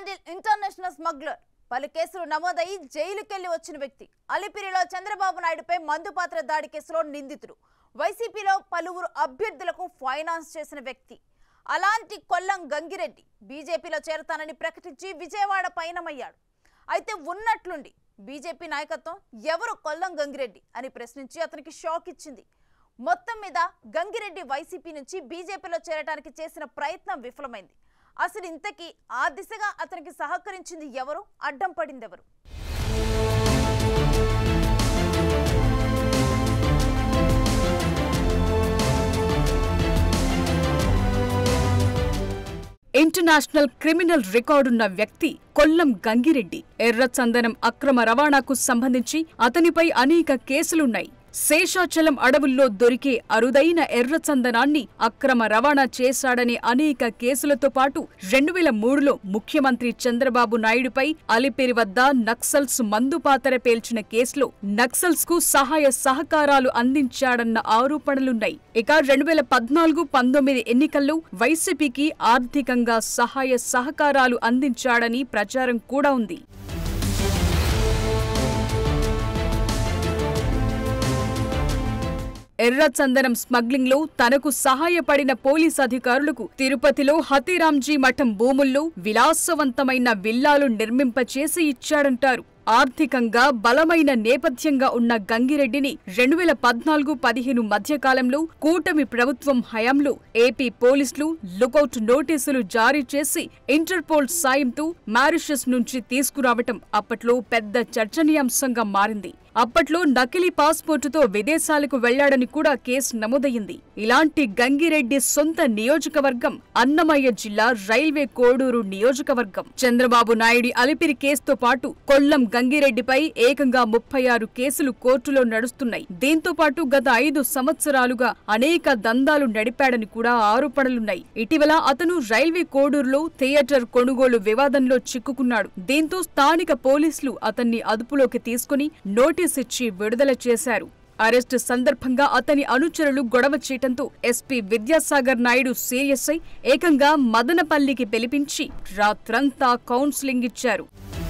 handle international smuggler పలు కేసులు నమోదై జైలుకెళ్లి వచ్చిన వ్యక్తి అలిపిరిలో చంద్రబాబు నాయుడుపై మందుపాత్ర దాడి కేసులో నిందితుడు వైసీపీలో పలువురు అభ్యర్థులకు ఫైనాన్స్ చేసిన వ్యక్తి అలాంటి కొల్లం గంగిరెడ్డి బీజేపీలో చేరతానని ప్రకటించి విజయవాడ పయనమయ్యాడు అయితే ఉన్నట్లుండి బీజేపీ నాయకత్వం ఎవరు కొల్లం గంగిరెడ్డి అని ప్రశ్నించి అతనికి షాక్ ఇచ్చింది మొత్తం మీద గంగిరెడ్డి వైసీపీ నుంచి బీజేపీలో చేరడానికి చేసిన ప్రయత్నం విఫలమైంది అసలు ఇంతకీ ఆ దిశగా అతనికి సహకరించింది ఎవరు అడ్డం పడింది ఎవరు ఇంటర్నేషనల్ క్రిమినల్ రికార్డున్న వ్యక్తి కొల్లం గంగిరెడ్డి ఎర్రచందనం అక్రమ రవాణాకు సంబంధించి అతనిపై అనేక కేసులున్నాయి శేషాచలం అడవుల్లో దొరికే అరుదైన ఎర్రచందనాన్ని అక్రమ రవాణా చేశాడనే అనేక కేసులతో పాటు రెండు వేల మూడులో ముఖ్యమంత్రి చంద్రబాబు నాయుడుపై అలిపిరి వద్ద నక్సల్స్ మందుపాతర పేల్చిన కేసులో నక్సల్స్ కు సహాయ సహకారాలు అందించాడన్న ఆరోపణలున్నాయి ఇక రెండు వేల పద్నాలుగు పంతొమ్మిది ఎన్నికల్లో వైసీపీకి ఆర్థికంగా సహాయ సహకారాలు అందించాడని ప్రచారం కూడా ఉంది ఎర్రచందనం స్మగ్లింగ్ లో తనకు సహాయపడిన పోలీస్ అధికారులకు తిరుపతిలో హతిరాంజీ మఠం భూముల్లో విలాసవంతమైన విల్లాలు నిర్మింపచేసి ఇచ్చాడంటారు ఆర్థికంగా బలమైన నేపథ్యంగా ఉన్న గంగిరెడ్డిని రెండు వేల పద్నాలుగు పదిహేను మధ్యకాలంలో కూటమి ప్రభుత్వం హయాంలో ఏపీ పోలీసులు లుకౌట్ నోటీసులు జారీ చేసి ఇంటర్పోల్ సాయంతో మారిషస్ నుంచి తీసుకురావటం అప్పట్లో పెద్ద చర్చనీయాంశంగా మారింది అప్పట్లో నకిలీ పాస్పోర్టుతో విదేశాలకు వెళ్లాడని కూడా కేసు నమోదయ్యింది ఇలాంటి గంగిరెడ్డి సొంత నియోజకవర్గం అన్నమయ్య జిల్లా రైల్వే కోడూరు నియోజకవర్గం చంద్రబాబు నాయుడి అలిపిరి కేసుతో పాటు కొల్లం గంగిరెడ్డిపై ఏకంగా ముప్పై ఆరు కేసులు కోర్టులో నడుస్తున్నాయి దీంతో పాటు గత ఐదు సంవత్సరాలుగా అనేక దందాలు నడిపాడని కూడా ఆరోపణలున్నాయి ఇటీవల అతను రైల్వే కోడూరులో థియేటర్ కొనుగోలు వివాదంలో చిక్కుకున్నాడు దీంతో స్థానిక పోలీసులు అతన్ని అదుపులోకి తీసుకుని నోటీస్ ఇచ్చి విడుదల చేశారు అరెస్టు సందర్భంగా అతని అనుచరులు గొడవ చేయటంతో ఎస్పీ విద్యాసాగర్ నాయుడు సీఎస్ఐ ఏకంగా మదనపల్లికి పిలిపించి రాత్రంతా కౌన్సిలింగ్ ఇచ్చారు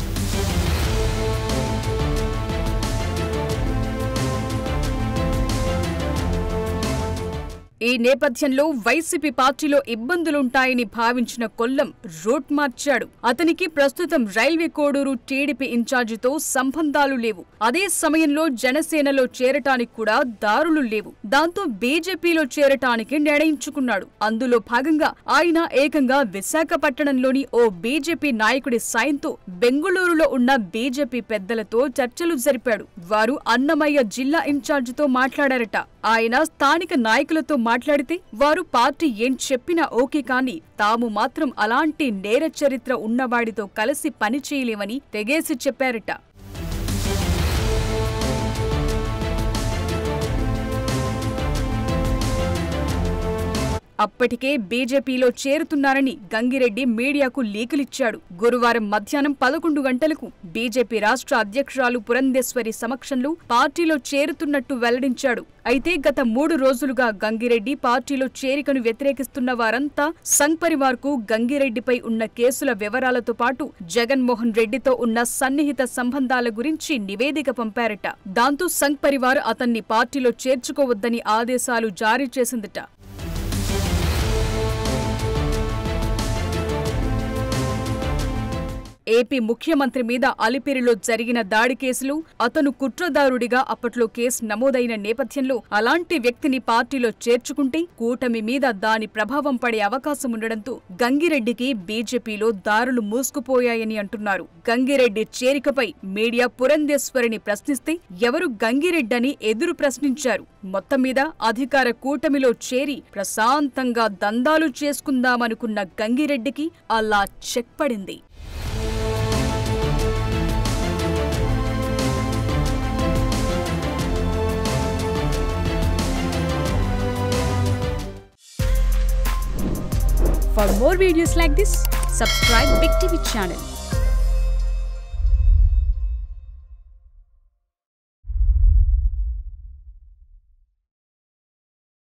ఈ నేపథ్యంలో వైసీపీ పార్టీలో ఇబ్బందులుంటాయని భావించిన కొల్లం రూట్ మార్చాడు అతనికి ప్రస్తుతం రైల్వే కోడూరు టీడీపీ ఇన్ఛార్జితో సంబంధాలు లేవు అదే సమయంలో జనసేనలో చేరటానికి కూడా దారులు లేవు దాంతో బీజేపీలో చేరటానికి నిర్ణయించుకున్నాడు అందులో భాగంగా ఆయన ఏకంగా విశాఖపట్టణంలోని ఓ బీజేపీ నాయకుడి సాయంతో బెంగుళూరులో ఉన్న బీజేపీ పెద్దలతో చర్చలు జరిపాడు వారు అన్నమయ్య జిల్లా ఇన్ఛార్జితో మాట్లాడారట ఆయన స్థానిక నాయకులతో మాట్లాడితే వారు పార్టీ ఏం చెప్పినా ఓకే కానీ తాము మాత్రం అలాంటి నేర చరిత్ర ఉన్నవాడితో కలిసి పనిచేయలేమని తెగేసి చెప్పారట అప్పటికే బీజేపీలో చేరుతున్నారని గంగిరెడ్డి మీడియాకు లీకులిచ్చాడు గురువారం మధ్యాహ్నం పదకొండు గంటలకు బీజేపీ రాష్ట్ర అధ్యక్షురాలు పురంధేశ్వరి సమక్షంలో పార్టీలో చేరుతున్నట్టు వెల్లడించాడు అయితే గత మూడు రోజులుగా గంగిరెడ్డి పార్టీలో చేరికను వ్యతిరేకిస్తున్న వారంతా సంఘ్ పరివార్ కు గంగిరెడ్డిపై ఉన్న కేసుల వివరాలతో పాటు జగన్మోహన్ రెడ్డితో ఉన్న సన్నిహిత సంబంధాల గురించి నివేదిక పంపారట దాంతో సంఘ్ పరివార్ అతన్ని పార్టీలో చేర్చుకోవద్దని ఆదేశాలు జారీ చేసిందట ఏపీ ముఖ్యమంత్రి మీద అలిపిరిలో జరిగిన దాడి కేసులు అతను కుట్రదారుడిగా అప్పట్లో కేసు నమోదైన నేపథ్యంలో అలాంటి వ్యక్తిని పార్టీలో చేర్చుకుంటే కూటమి మీద దాని ప్రభావం పడే అవకాశం ఉండడంతో గంగిరెడ్డికి బీజేపీలో దారులు మూసుకుపోయాయని అంటున్నారు గంగిరెడ్డి చేరికపై మీడియా పురంధేశ్వరిని ప్రశ్నిస్తే ఎవరు గంగిరెడ్డని ఎదురు ప్రశ్నించారు మొత్తం మీద అధికార కూటమిలో చేరి ప్రశాంతంగా దందాలు చేసుకుందామనుకున్న గంగిరెడ్డికి అలా చెక్ పడింది For more videos like this, subscribe Big TV channel